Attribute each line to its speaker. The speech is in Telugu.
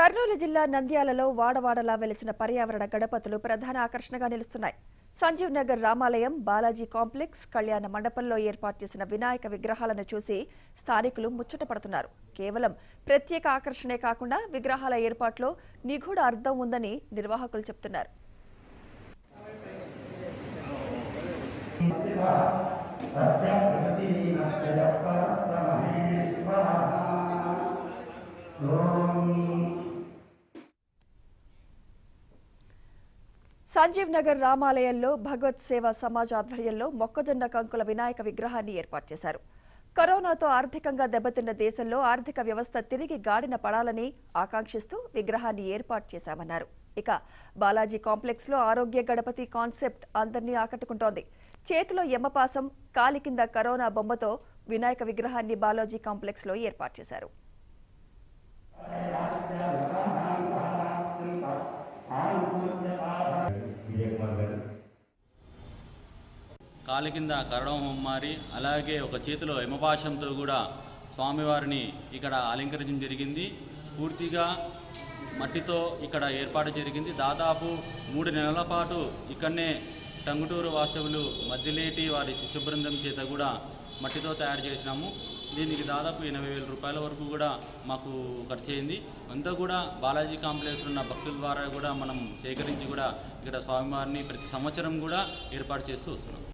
Speaker 1: కర్నూలు జిల్లా నంద్యాలలో వాడవాడలా వెలిసిన పర్యావరణ గణపతులు ప్రధాన ఆకర్షణగా నిలుస్తున్నాయి సంజీవ్ నగర్ రామాలయం బాలాజీ కాంప్లెక్స్ కళ్యాణ మండపంలో ఏర్పాటు చేసిన వినాయక విగ్రహాలను చూసి స్థానికులు ముచ్చటపడుతున్నారు కేవలం ప్రత్యేక ఆకర్షణే కాకుండా విగ్రహాల ఏర్పాట్లో నిగూఢ అర్థం ఉందని నిర్వాహకులు చెప్తున్నారు సంజీవ్ నగర్ రామాలయంలో భగవత్ సేవా సమాజ్ ఆధ్వర్యంలో మొక్కజొన్న కంకుల వినాయక విగ్రహాన్ని ఏర్పాటు చేశారు కరోనాతో ఆర్థికంగా దెబ్బతిన్న దేశంలో ఆర్థిక వ్యవస్థ తిరిగి గాడిన పడాలని ఆకాంక్షిస్తూ విగ్రహాన్ని ఏర్పాటు చేశామన్నారు ఇక బాలాజీ కాంప్లెక్స్ లో ఆరోగ్య గణపతి కాన్సెప్ట్ అందరినీ ఆకట్టుకుంటోంది చేతిలో యమపాసం కాలి కింద కరోనా బొమ్మతో వినాయక విగ్రహాన్ని బాలాజీ కాంప్లెక్స్ లో ఏర్పాటు చేశారు
Speaker 2: కాలి కింద కరడం మారి అలాగే ఒక చేతిలో యమపాశంతో కూడా స్వామివారిని ఇక్కడ అలంకరించడం జరిగింది పూర్తిగా మట్టితో ఇక్కడ ఏర్పాటు జరిగింది దాదాపు మూడు నెలల పాటు ఇక్కడనే టంగుటూరు వాస్తవులు మధ్యలేటి వారి శిష్య బృందం చేత కూడా మట్టితో తయారు చేసినాము దీనికి దాదాపు ఎనభై వేల రూపాయల వరకు కూడా మాకు ఖర్చు అయింది అంతా కూడా బాలాజీ కాంప్లెక్స్ ఉన్న భక్తుల ద్వారా కూడా మనం సేకరించి కూడా ఇక్కడ స్వామివారిని ప్రతి సంవత్సరం కూడా ఏర్పాటు చేస్తూ వస్తున్నాం